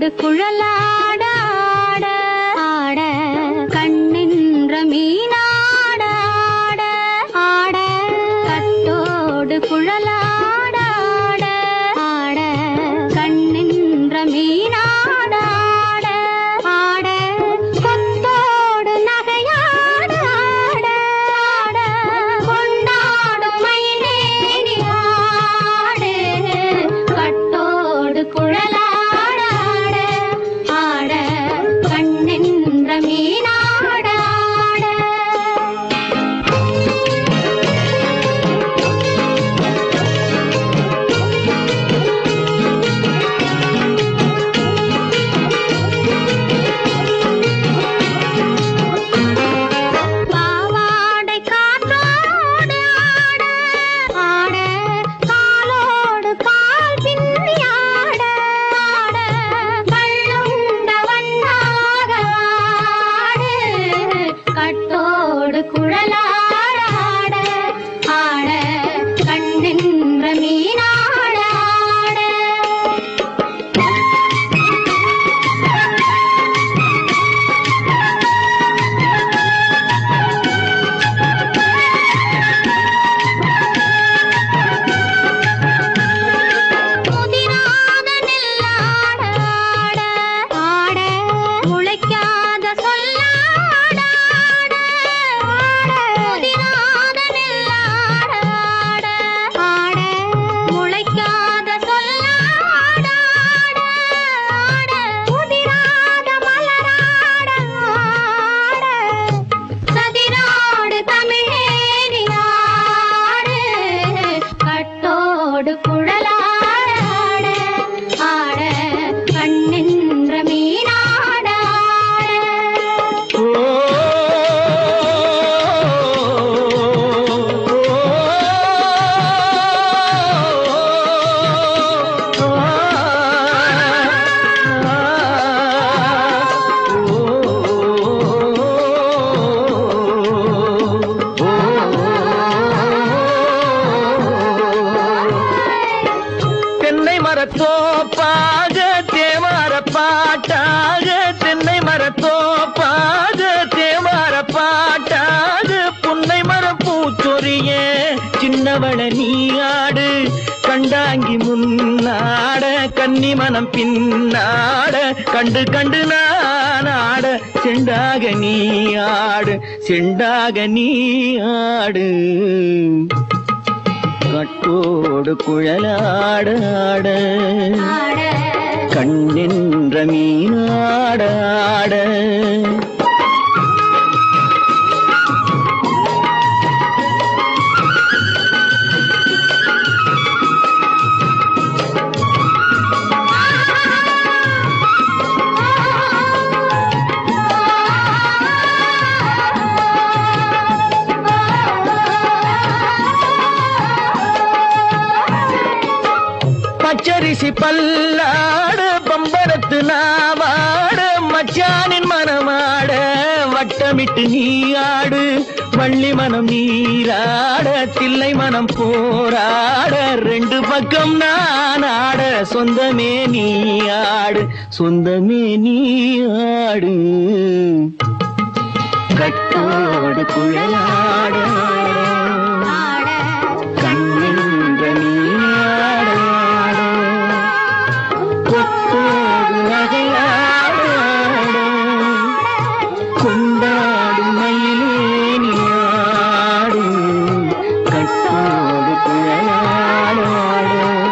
கட்டோடு குழலாட ஆட ஆட கண்ணின்ற மீனாட ஆட ஆட கட்டோடு குழலாட ஆட ஆட கண்ணின்ற மீனாட ஆட ஆட கொத்தோடு நகையாட ஆட ஆட கொண்டாடும் மயிலேறி ஆடு கட்டோடு குழலாட ஆட ஆட கண்ணின்ற மீனாட ஆட பாவாடை காற்றோடு ஆட ஆட காலோடு பால் பின்னி ஆட ஆட கள்ளுண்ட வண்ணாக ஆடு கட்டோடு குழலாட ஆட ஆட கண்ணின்ற மீனாட ஆட முதிராத நெல்லாட ஆட ஆட முளைக்காத சொல்லாட ஆட ஆட முதிராத நெல்லாட ஆட ஆட முளைக்காத சொல்லாட ஆட ஆட முதிராத மலராட ஆட சதிராடு தமிழேறி ஆடு கட்டோடு குழலாட ஆட ஆட கண்ணின்ற மீனாட ஆட தென்னை மரத்தோப்பாக தேவார பாட்டாக தென்னை மரத்தோப்பாக தேவார பாட்டாக புன்னை மரம் பூச்சொரிய சின்னவள நீயாடு கண்டாங்கி முன்னாட கன்னி மனம் பின்னாட கண்டு கண்டு நான் ஆட செண்டாக நீ ஆடு செண்டாக நீ ஆடு கட்டோடு குழலாட ஆட ஆட கண்ணின்ற மீனாட ஆட பச்சரிசி பல்லாட பம்பரத்து நாவாட மச்சானின் மனமாட வட்டமிட்டு நீயாடு வள்ளி மனம் நீராட தில்லை மனம் போராட ரெண்டு பக்கம் நான் ஆட சொந்தமே நீயாடு சொந்தமே நீயாடு கட்டோடு குழலாட ஆட கண்ணின்ற நீயாட கொத்தோடு நகையாட கொண்டாடு மயிலேனியாடு கட்டோடு குழலாட